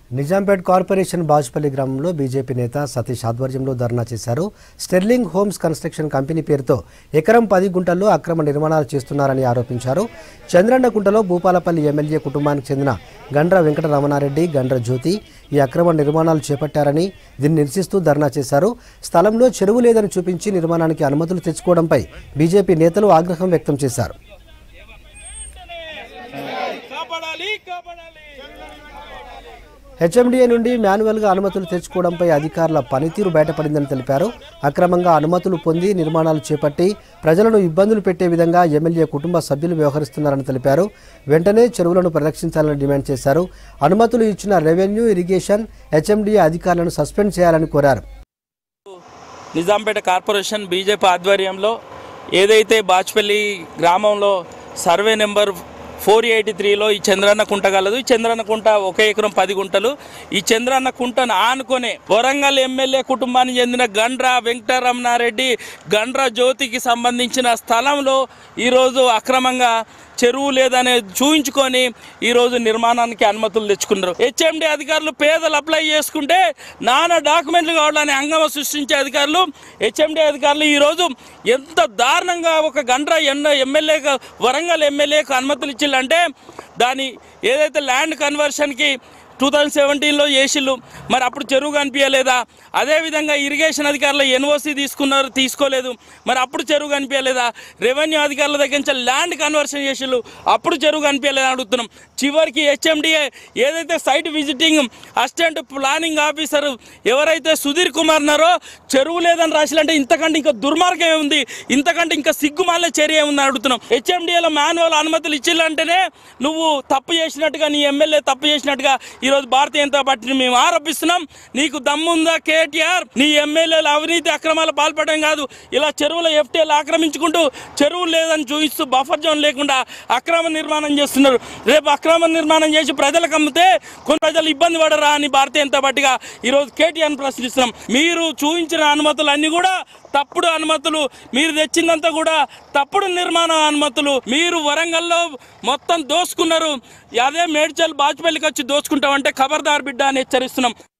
Nizampet corporation Bajpalli గ్రామంలో BJP నేత సతీష్ ఆధ్వర్యంలో ధర్నా చేశారు స్టెర్లింగ్ హోమ్స్ కన్స్ట్రక్షన్ కంపెనీ పేరుతో ఎకరం పది గుంటల్లో అక్రమ నిర్మాణాలు చేస్తున్నారని ఆరోపించారు చంద్రన్నకుంటలో భూపాలపల్లి ఎమ్మెల్యే కుటుంబానికి చెందిన గండ్ర వెంకట రమణారెడ్డి గండ్ర జ్యోతి ఈ అక్రమ నిర్మాణాలు చేపట్టారని దీన్ని నిరసిస్తూ ధర్నా చేశారు స్థలంలో చెరువు లేదని చూపించి నిర్మాణానికి అనుమతులు తెచ్చుకోవడంపై బీజేపీ నేతలు ఆగ్రహం వ్యక్తం చేశారు కాపాడాలి కాపాడాలి హెచ్ఎండిఏ నుండి మాన్యువల్గా అనుమతులు తెచ్చుకోవడంపై అధికారుల పనితీరు బయటపడిందని తెలిపారు అక్రమంగా అనుమతులు పొంది నిర్మాణాలు చేపట్టి ప్రజలను ఇబ్బందులు పెట్టే విధంగా ఎమ్మెల్యే కుటుంబ సభ్యులు వ్యవహరిస్తున్నారని తెలిపారు వెంటనే చెరువులను పరిరక్షించాలని డిమాండ్ చేశారు అనుమతులు ఇచ్చిన రెవెన్యూ ఇరిగేషన్ హెచ్ఎండిఏ అధికారులను సస్పెండ్ చేయాలని కోరారు నిజాంపేట కార్పొరేషన్ బీజేపీ ఆధ్వర్యంలో ఏదైతే బాచ్పల్లి గ్రామంలో సర్వే నెంబర్ ఫోర్ ఎయిటీ త్రీలో ఈ చంద్రన్న కుంట కలదు ఈ చంద్రన్న కుంట ఒక ఎకరం పది గుంటలు ఈ చంద్రన్న కుంటను ఆనుకొని వరంగల్ ఎమ్మెల్యే కుటుంబానికి చెందిన గండ్ర వెంకటరమణారెడ్డి గండ్ర జ్యోతికి సంబంధించిన స్థలంలో ఈరోజు అక్రమంగా చెరువు లేదనే చూయించుకొని ఈరోజు నిర్మాణానికి అనుమతులు తెచ్చుకున్నారు హెచ్ఎండి అధికారులు పేదలు అప్లై చేసుకుంటే నానా డాక్యుమెంట్లు కావాలని హంగమ సృష్టించే అధికారులు హెచ్ఎండి అధికారులు ఈరోజు ఎంత దారుణంగా ఒక గండ్ర ఎన్న ఎమ్మెల్యే వరంగల్ ఎమ్మెల్యేకు అనుమతులు ఇచ్చిల్లంటే దాని ఏదైతే ల్యాండ్ కన్వర్షన్కి టూ థౌజండ్ సెవెంటీన్లో చేసిళ్ళు మరి అప్పుడు చెరువు కనిపించలేదా అదేవిధంగా ఇరిగేషన్ అధికారులు ఎన్ఓసి తీసుకున్నారు తీసుకోలేదు మరి అప్పుడు చెరువు కనిపించలేదా రెవెన్యూ అధికారుల దగ్గర నుంచి ల్యాండ్ కన్వర్షన్ చేసిళ్ళు అప్పుడు చెరువు కనిపించలేదని అడుగుతున్నాం చివరికి హెచ్ఎండిఏ ఏదైతే site visiting assistant planning officer ఎవరైతే సుధీర్ కుమార్ ఉన్నారో చెరువు లేదని రాసిలంటే ఇంతకంటే ఇంకా దుర్మార్గం ఉంది ఇంతకంటే ఇంకా సిగ్గుమాలే చర్య ఉందని అడుగుతున్నాం హెచ్ఎండిఏలో మాన్యువల్ అనుమతులు ఇచ్చిల్లంటేనే నువ్వు తప్పు చేసినట్టుగా నీ ఎమ్మెల్యే తప్పు చేసినట్టుగా ఈరోజు భారతీయ జనతా పార్టీని మేము ఆరోపిస్తున్నాం నీకు దమ్ముందా కేటీఆర్ నీ ఎమ్మెల్యేలు అవినీతి అక్రమాలు పాల్పడడం కాదు ఇలా చెరువుల ఎఫ్టీఎల్ ఆక్రమించుకుంటూ చెరువు లేదని చూపిస్తూ బఫర్ జోన్ లేకుండా అక్రమ నిర్మాణం చేస్తున్నారు రేపు అక్రమ నిర్మాణం చేసి ప్రజలకు అమ్మితే కొన్ని ప్రజలు ఇబ్బంది పడరా అని భారతీయ జనతా పార్టీగా ఈరోజు కేటీఆర్ ప్రశ్నిస్తున్నాం మీరు చూపించిన అనుమతులు అన్ని కూడా తప్పుడు అనుమతులు మీరు తెచ్చిందంతా కూడా తప్పుడు నిర్మాణ అనుమతులు మీరు వరంగల్లో మొత్తం దోసుకున్నారు అదే మేడ్చల్ బాజ్పల్లికి వచ్చి దోచుకుంటామంటే ఖబర్దార్ బిడ్డ అని హెచ్చరిస్తున్నాం